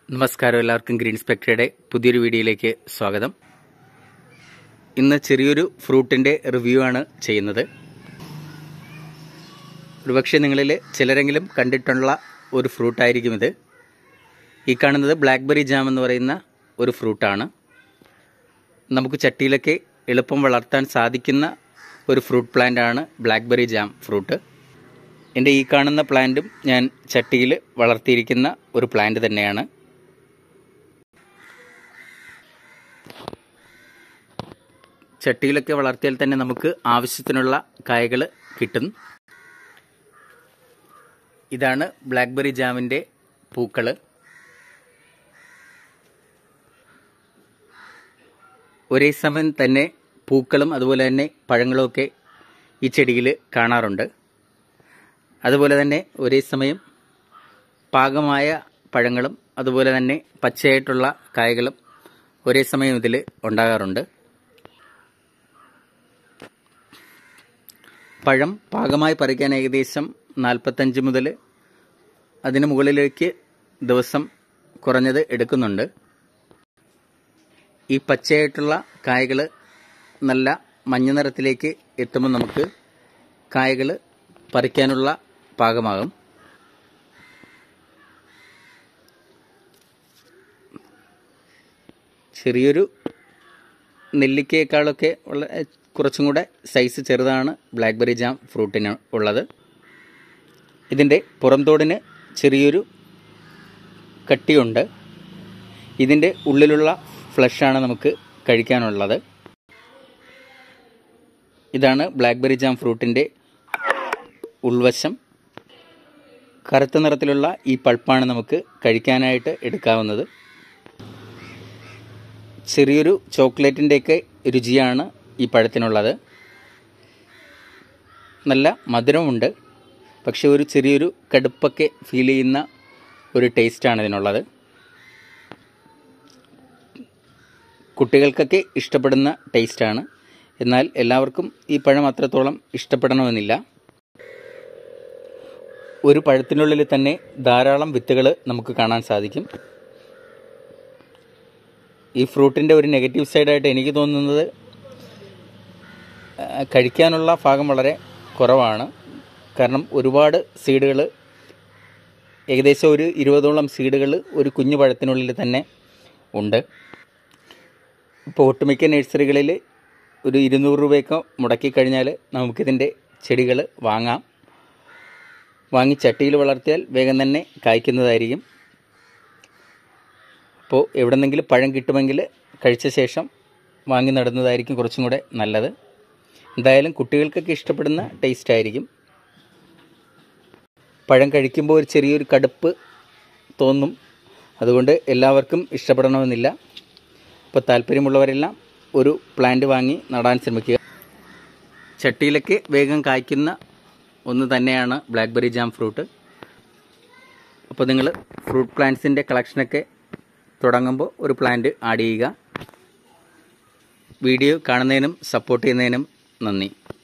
നമസ്കാരം എല്ലാവർക്കും ഗ്രീൻ സ്പെക്ടറയുടെ പുതിയൊരു വീഡിയോയിലേക്ക് സ്വാഗതം ഇന്ന് ചെറിയൊരു ഫ്രൂട്ടിൻ്റെ റിവ്യൂ ആണ് ചെയ്യുന്നത് ഒരുപക്ഷെ നിങ്ങളിൽ ചിലരെങ്കിലും കണ്ടിട്ടുള്ള ഒരു ഫ്രൂട്ടായിരിക്കും ഇത് ഈ കാണുന്നത് ബ്ലാക്ക്ബെറി ജാം എന്ന് പറയുന്ന ഒരു ഫ്രൂട്ടാണ് നമുക്ക് ചട്ടിയിലൊക്കെ എളുപ്പം വളർത്താൻ സാധിക്കുന്ന ഒരു ഫ്രൂട്ട് പ്ലാന്റ് ആണ് ബ്ലാക്ക്ബെറി ജാം ഫ്രൂട്ട് എൻ്റെ ഈ കാണുന്ന പ്ലാന്റും ഞാൻ ചട്ടിയിൽ വളർത്തിയിരിക്കുന്ന ഒരു പ്ലാന്റ് തന്നെയാണ് ചട്ടിയിലൊക്കെ വളർത്തിയാൽ തന്നെ നമുക്ക് ആവശ്യത്തിനുള്ള കായകൾ കിട്ടും ഇതാണ് ബ്ലാക്ക്ബെറി ജാമിൻ്റെ പൂക്കൾ ഒരേ സമയം തന്നെ പൂക്കളും അതുപോലെ തന്നെ പഴങ്ങളും ഒക്കെ ഈ ചെടിയിൽ കാണാറുണ്ട് അതുപോലെ തന്നെ ഒരേ സമയം പാകമായ പഴങ്ങളും അതുപോലെ തന്നെ പച്ചയായിട്ടുള്ള കായകളും ഒരേ സമയം ഇതിൽ ഉണ്ടാകാറുണ്ട് പഴം പാകമായി പറിക്കാൻ ഏകദേശം നാൽപ്പത്തഞ്ച് മുതൽ അതിന് മുകളിലേക്ക് ദിവസം കുറഞ്ഞത് എടുക്കുന്നുണ്ട് ഈ പച്ചയായിട്ടുള്ള കായകൾ നല്ല മഞ്ഞ നിറത്തിലേക്ക് എത്തുമ്പോൾ നമുക്ക് കായകൾ പറിക്കാനുള്ള പാകമാകും ചെറിയൊരു നെല്ലിക്കയേക്കാളൊക്കെ ഉള്ള കുറച്ചും കൂടെ സൈസ് ചെറുതാണ് ബ്ലാക്ക്ബെറി ജാം ഫ്രൂട്ടിന് ഉള്ളത് ഇതിൻ്റെ പുറംതോടിന് ചെറിയൊരു കട്ടിയുണ്ട് ഇതിൻ്റെ ഉള്ളിലുള്ള ഫ്ലഷാണ് നമുക്ക് കഴിക്കാനുള്ളത് ഇതാണ് ബ്ലാക്ക്ബെറി ജാം ഫ്രൂട്ടിൻ്റെ ഉൾവശം കറുത്ത നിറത്തിലുള്ള ഈ പൾപ്പാണ് നമുക്ക് കഴിക്കാനായിട്ട് എടുക്കാവുന്നത് ചെറിയൊരു ചോക്ലേറ്റിൻ്റെയൊക്കെ രുചിയാണ് ഈ പഴത്തിനുള്ളത് നല്ല മധുരമുണ്ട് പക്ഷെ ഒരു ചെറിയൊരു കടുപ്പൊക്കെ ഫീൽ ചെയ്യുന്ന ഒരു ടേസ്റ്റാണ് ഇതിനുള്ളത് കുട്ടികൾക്കൊക്കെ ഇഷ്ടപ്പെടുന്ന ടേസ്റ്റാണ് എന്നാൽ എല്ലാവർക്കും ഈ പഴം അത്രത്തോളം ഇഷ്ടപ്പെടണമെന്നില്ല ഒരു പഴത്തിനുള്ളിൽ തന്നെ ധാരാളം വിത്തുകൾ നമുക്ക് കാണാൻ സാധിക്കും ഈ ഫ്രൂട്ടിൻ്റെ ഒരു നെഗറ്റീവ് സൈഡായിട്ട് എനിക്ക് തോന്നുന്നത് കഴിക്കാനുള്ള ഭാഗം വളരെ കുറവാണ് കാരണം ഒരുപാട് സീഡുകൾ ഏകദേശം ഒരു ഇരുപതോളം സീഡുകൾ ഒരു കുഞ്ഞു പഴത്തിനുള്ളിൽ തന്നെ ഉണ്ട് ഇപ്പോൾ ഒട്ടുമിക്ക നഴ്സറികളിൽ ഒരു ഇരുന്നൂറ് രൂപയൊക്കെ മുടക്കി കഴിഞ്ഞാൽ നമുക്കിതിൻ്റെ ചെടികൾ വാങ്ങാം വാങ്ങി ചട്ടിയിൽ വളർത്തിയാൽ വേഗം തന്നെ കായ്ക്കുന്നതായിരിക്കും അപ്പോൾ എവിടെന്നെങ്കിലും പഴം കിട്ടുമെങ്കിൽ കഴിച്ച ശേഷം വാങ്ങി നടുന്നതായിരിക്കും കുറച്ചും കൂടെ നല്ലത് എന്തായാലും കുട്ടികൾക്കൊക്കെ ഇഷ്ടപ്പെടുന്ന ടേസ്റ്റ് ആയിരിക്കും പഴം കഴിക്കുമ്പോൾ ഒരു ചെറിയൊരു കടുപ്പ് തോന്നും അതുകൊണ്ട് എല്ലാവർക്കും ഇഷ്ടപ്പെടണമെന്നില്ല അപ്പോൾ താല്പര്യമുള്ളവരെല്ലാം ഒരു പ്ലാന്റ് വാങ്ങി നടാൻ ശ്രമിക്കുക ചട്ടിയിലൊക്കെ വേഗം കായ്ക്കുന്ന ഒന്ന് തന്നെയാണ് ബ്ലാക്ക്ബെറി ജാം ഫ്രൂട്ട് അപ്പോൾ നിങ്ങൾ ഫ്രൂട്ട് പ്ലാന്റ്സിൻ്റെ കളക്ഷനൊക്കെ തുടങ്ങുമ്പോൾ ഒരു പ്ലാന്റ് ആഡ് ചെയ്യുക വീഡിയോ കാണുന്നതിനും സപ്പോർട്ട് ചെയ്യുന്നതിനും നന്ദി